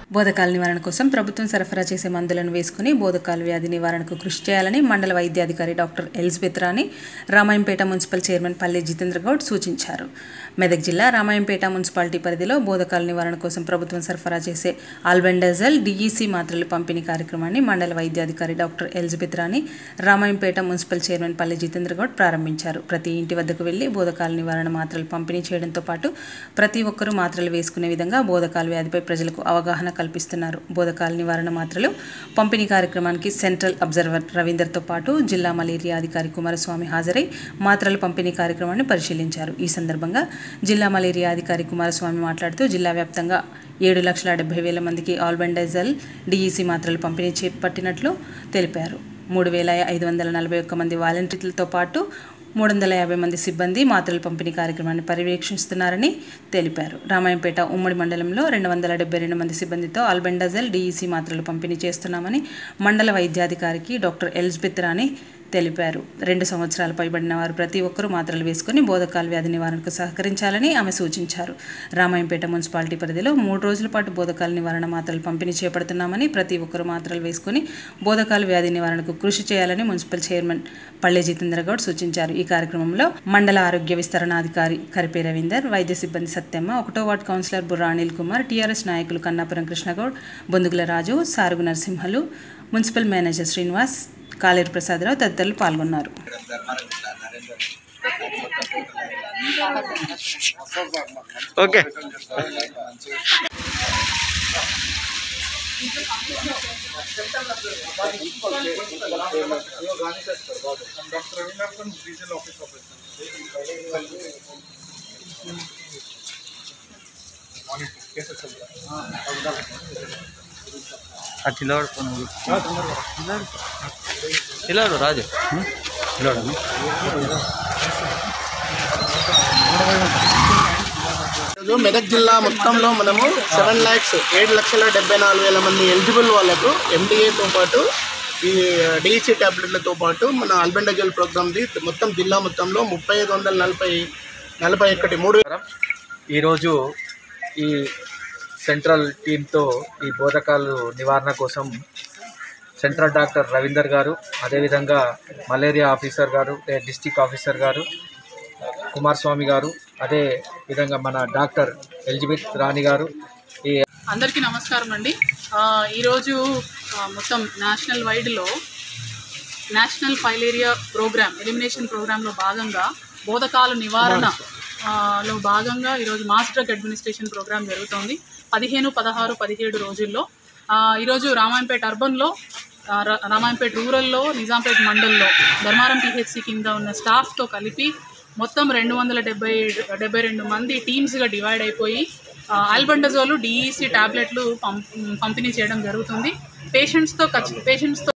బోధకాల నివారణ కోసం ప్రభుత్వం సరఫరా చేసే మందులను వేసుకుని బోధకాల వ్యాధి నివారణకు కృషి చేయాలని మండల వైద్యాధికారి doctor Elizabeth Rani Ramayampet municipal chairman Palle Jitendra Goud సూచించారు మెదక్ జిల్లా రామాయంపేట మున్సిపాలిటీ పరిధిలో బోధకాల నివారణ కోసం ప్రభుత్వం సరఫరా చేసే ఆల్బెండజల్ డిఈసి మాత్రలు పంపిణీ కార్యక్రమాన్ని మండల వైద్యాధికారి doctor Elizabeth Rani Ramayampet municipal chairman Palle Jitendra Goud ప్రారంభించారు ప్రతి ఇంటి వద్దకు వెళ్లి బోధకాల నివారణ మాత్రలు పంపిణీ చేయడంతో పాటు ప్రతి ఒక్కరూ మాత్రలు వేసుకునే విధంగా బోధకాల వ్యాధిపై ప్రజలకు అవగాహన కల్పిస్తున్నారు బోధకాల నివారణ మాత్రలు పంపిణీ కార్యక్రమానికి సెంట్రల్ అబ్జర్వర్ రవీందర్తో పాటు జిల్లా మలేరియా అధికారి కుమారస్వామి హాజరై మాత్రల పంపిణీ కార్యక్రమాన్ని పరిశీలించారు ఈ సందర్భంగా జిల్లా మలేరియా అధికారి కుమారస్వామి మాట్లాడుతూ జిల్లా వ్యాప్తంగా ఏడు లక్షల డెబ్బై వేల మందికి ఆల్బెండైజల్ డిఈసి మాత్రలు పంపిణీ చేపట్టినట్లు తెలిపారు మూడు వేల ఐదు వందల నలభై ఒక్క మంది వాలంటీర్లతో పాటు మూడు వందల యాభై మంది సిబ్బంది మాత్రల పంపిణీ కార్యక్రమాన్ని పర్యవేక్షిస్తున్నారని తెలిపారు రామాయంపేట ఉమ్మడి మండలంలో రెండు వందల డెబ్బై రెండు మంది సిబ్బందితో ఆల్బెండజల్ డిఈసి మాత్రలు పంపిణీ చేస్తున్నామని మండల వైద్యాధికారికి డాక్టర్ ఎలిజబెత్ రాణి తెలిపారు రెండు సంవత్సరాలు పైబడిన వారు ప్రతి ఒక్కరూ మాత్రలు వేసుకుని బోధకాల వ్యాధి నివారణకు సహకరించాలని ఆమె సూచించారు రామాయంపేట మున్సిపాలిటీ పరిధిలో మూడు రోజుల పాటు బోధకాల నివారణ మాత్రలు పంపిణీ చేపడుతున్నామని ప్రతి ఒక్కరూ మాత్రలు వేసుకుని బోధకాల వ్యాధి నివారణకు కృషి చేయాలని మున్సిపల్ చైర్మన్ పల్లె జితేంద్ర గౌడ్ సూచించారు ఈ కార్యక్రమంలో మండల ఆరోగ్య విస్తరణాధికారి కరిపే రవీందర్ వైద్య సిబ్బంది సత్యమ్మ ఒకటో ward councillor Burra Anil Kumar TRS నాయకులు కన్నాపురం కృష్ణగౌడ్ బొందుగుల రాజు సారుగు నరసింహలు మున్సిపల్ మేనేజర్ శ్రీనివాస్ కాలేరు ప్రసాదరావు తదితరులు పాల్గొన్నారు ఓకే చిల్లవాడు చిల్లవాడు రాజు చిల్లవాడు ఈరోజు మెదక్ జిల్లా మొత్తంలో మనము సెవెన్ ల్యాక్స్ ఏడు లక్షల డెబ్బై నాలుగు వేల మంది ఎలిజిబుల్ వాళ్ళకు ఎండిఏతో పాటు ఈ డిఈసి ట్యాబ్లెట్లతో పాటు మన అల్బెండజల్ ప్రోగ్రామ్ది మొత్తం జిల్లా మొత్తంలో ముప్పై ఐదు వందల నలభై నలభై ఒకటి మూడు ఈరోజు ఈ సెంట్రల్ టీంతో ఈ బోధకాలు నివారణ కోసం సెంట్రల్ డాక్టర్ రవీందర్ గారు అదేవిధంగా మలేరియా ఆఫీసర్ గారు ఏ డిస్టిక్ ఆఫీసర్ గారు కుమారస్వామి గారు అదే విధంగా మన డాక్టర్ ఎలిజబెత్ రాణి గారు ఈ అందరికీ నమస్కారం అండి ఆ, ఈరోజు ఆ, మొత్తం నేషనల్ వైడ్లో నేషనల్ ఫైలేరియా ప్రోగ్రామ్ ఎలిమినేషన్ ప్రోగ్రాంలో భాగంగా బోధకాల నివారణ ఆ, లో భాగంగా ఈరోజు మాస్ డ్రగ్ అడ్మినిస్ట్రేషన్ ప్రోగ్రామ్ జరుగుతోంది పదిహేను పదహారు పదిహేడు రోజుల్లో ఆ, ఈరోజు రామాయంపేట అర్బన్లో ఆ, రా- రామాయంపేట రూరల్లో నిజాంపేట మండల్లో ధర్మారం పిహెచ్సి కింద ఉన్న స్టాఫ్తో కలిపి మొత్తం రెండు వందల డెబ్బై డెబ్బై రెండు మంది టీమ్స్గా డివైడ్ అయిపోయి ఆల్బండజోలు డిఈసి టాబ్లెట్లు పంప్ పంపిణీ చేయడం జరుగుతుంది పేషెంట్స్తో ఖచ్చి పేషెంట్స్తో